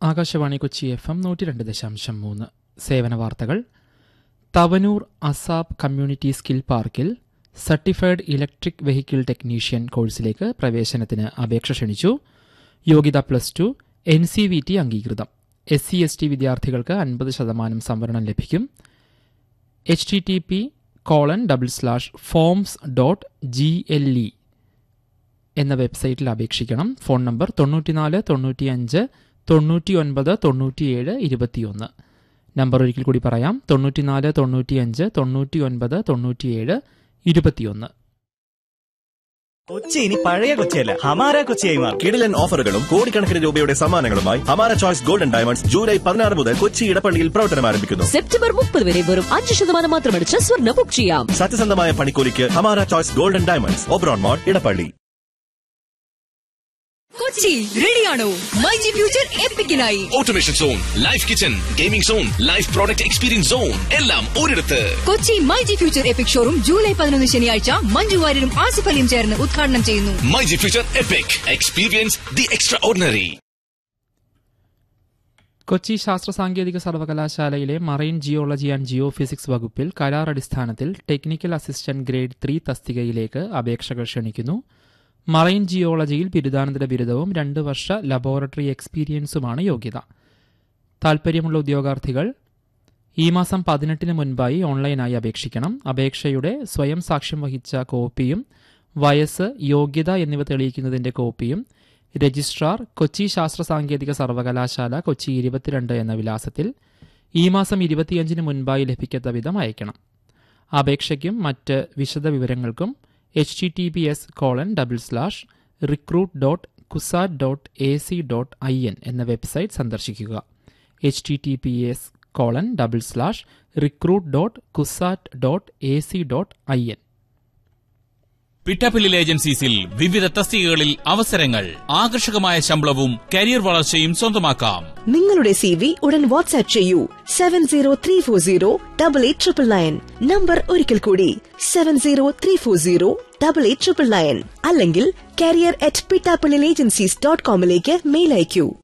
Akashvani Kochi F M നൂറ്റി രണ്ട് ദശാംശം മൂന്ന് സേവന വാർത്തകൾ തവനൂർ അസാബ് കമ്മ്യൂണിറ്റി സ്കിൽ പാർക്കിൽ സർട്ടിഫൈഡ് ഇലക്ട്രിക് വെഹിക്കിൾ ടെക്നീഷ്യൻ കോഴ്സിലേക്ക് പ്രവേശനത്തിന് അപേക്ഷ ക്ഷണിച്ചു യോഗ്യത plus two N C V T അംഗീകൃതം എസ് സി എസ് ടി വിദ്യാർത്ഥികൾക്ക് അൻപത് ശതമാനം സംവരണം ലഭിക്കും H T T P colon double slash forms dot G L E എന്ന വെബ്സൈറ്റിൽ അപേക്ഷിക്കണം ഫോൺ നമ്പർ തൊണ്ണൂറ്റിനാല് തൊണ്ണൂറ്റിയഞ്ച് തൊണ്ണൂറ്റി ഒൻപത് തൊണ്ണൂറ്റിയേഴ് ഇരുപത്തിയൊന്ന് നമ്പർ ഒരിക്കൽ കൂടി പറയാം തൊണ്ണൂറ്റിനാല് തൊണ്ണൂറ്റിയഞ്ച് തൊണ്ണൂറ്റി ഒൻപത് തൊണ്ണൂറ്റിയേഴ് ഇരുപത്തിയൊന്ന് കൊച്ചി ഇനി പഴയ കൊച്ചിയല്ല ഹമാര കൊച്ചിയായി മാറും കിടിലൻ ഓഫറുകളും കോടിക്കണക്കിന് രൂപയുടെ സമ്മാനങ്ങളുമായി ഹമാര ചോയ്സ് ഗോൾഡൻ ഡയമണ്ട്സ് ജൂലൈ പതിനാറ് മുതൽ കൊച്ചി ഇടപ്പള്ളിയിൽ പ്രവർത്തനം ആരംഭിക്കുന്നു സെപ്റ്റംബർ മുപ്പത് വരെ വെറും അഞ്ച് ശതമാനം മാത്രമടിച്ച് സ്വർണ്ണ ബുക്ക് ചെയ്യാം സത്യസന്ധമായ പണിക്കൂലിക്ക് Hamara choice golden diamonds Oberon mall Edappally Kochi റെഡിയാണോ മൈ ജി ഫ്യൂച്ചർ എപ്പിക്കിനായി automation zone life kitchen gaming zone life product experience zone എല്ലാം ഒരിടത്ത് Kochi my G future epic showroom July പതിനൊന്ന് ശനിയാഴ്ച മഞ്ജു വാര്യരും ആസിഫ് അലിയും ചേർന്ന് ഉദ്ഘാടനം ചെയ്യുന്നു my G future epic experience the extraordinary Kochi ശാസ്ത്ര സാങ്കേതിക സർവകലാശാലയിലെ marine geology and geophysics വകുപ്പിൽ കരാർ അടിസ്ഥാനത്തിൽ ടെക്നിക്കൽ അസിസ്റ്റന്റ് ഗ്രേഡ് ത്രീ തസ്തികയിലേക്ക് അപേക്ഷകൾ ക്ഷണിക്കുന്നു മറൈൻ ജിയോളജിയിൽ ബിരുദാനന്തര ബിരുദവും രണ്ട് വർഷ ലബോറട്ടറി എക്സ്പീരിയൻസുമാണ് യോഗ്യത താൽപ്പര്യമുള്ള ഉദ്യോഗാർത്ഥികൾ ഈ മാസം പതിനെട്ടിന് മുൻപായി ഓൺലൈനായി അപേക്ഷിക്കണം അപേക്ഷയുടെ സ്വയം സാക്ഷ്യം വഹിച്ച കോപ്പിയും വയസ്സ് യോഗ്യത എന്നിവ തെളിയിക്കുന്നതിന്റെ കോപ്പിയും രജിസ്ട്രാർ കൊച്ചി ശാസ്ത്ര സാങ്കേതിക സർവകലാശാല കൊച്ചി ഇരുപത്തിരണ്ട് എന്ന വിലാസത്തിൽ ഈ മാസം ഇരുപത്തിയഞ്ചിന് മുൻപായി ലഭിക്കത്ത വിധം അയക്കണം അപേക്ഷയ്ക്കും മറ്റ് വിശദ വിവരങ്ങൾക്കും H T T P S colon double slash recruit dot Cusat dot A C dot I N എന്ന വെബ്സൈറ്റ് സന്ദർശിക്കുക H T T P S colon double slash recruit dot Cusat dot A C dot I N പിറ്റാപ്പില്ലിൽ ഏജൻസീസിൽ വിവിധ തസ്തികകളിൽ അവസരങ്ങൾ ആകർഷകമായ ശമ്പളവും career വളർച്ചയും സ്വന്തമാക്കാം നിങ്ങളുടെ സി വി ഉടൻ വാട്സ്ആപ്പ് ചെയ്യൂ seven zero three four zero double eight triple nine number ഒരിക്കൽ കൂടി seven zero three four zero double eight triple nine അല്ലെങ്കിൽ കാരിയർ അറ്റ് പിട്ടാപ്പിളിൽ ഏജൻസീസ് ഡോട്ട് കോമിലേക്ക് മെയിൽ അയക്കൂ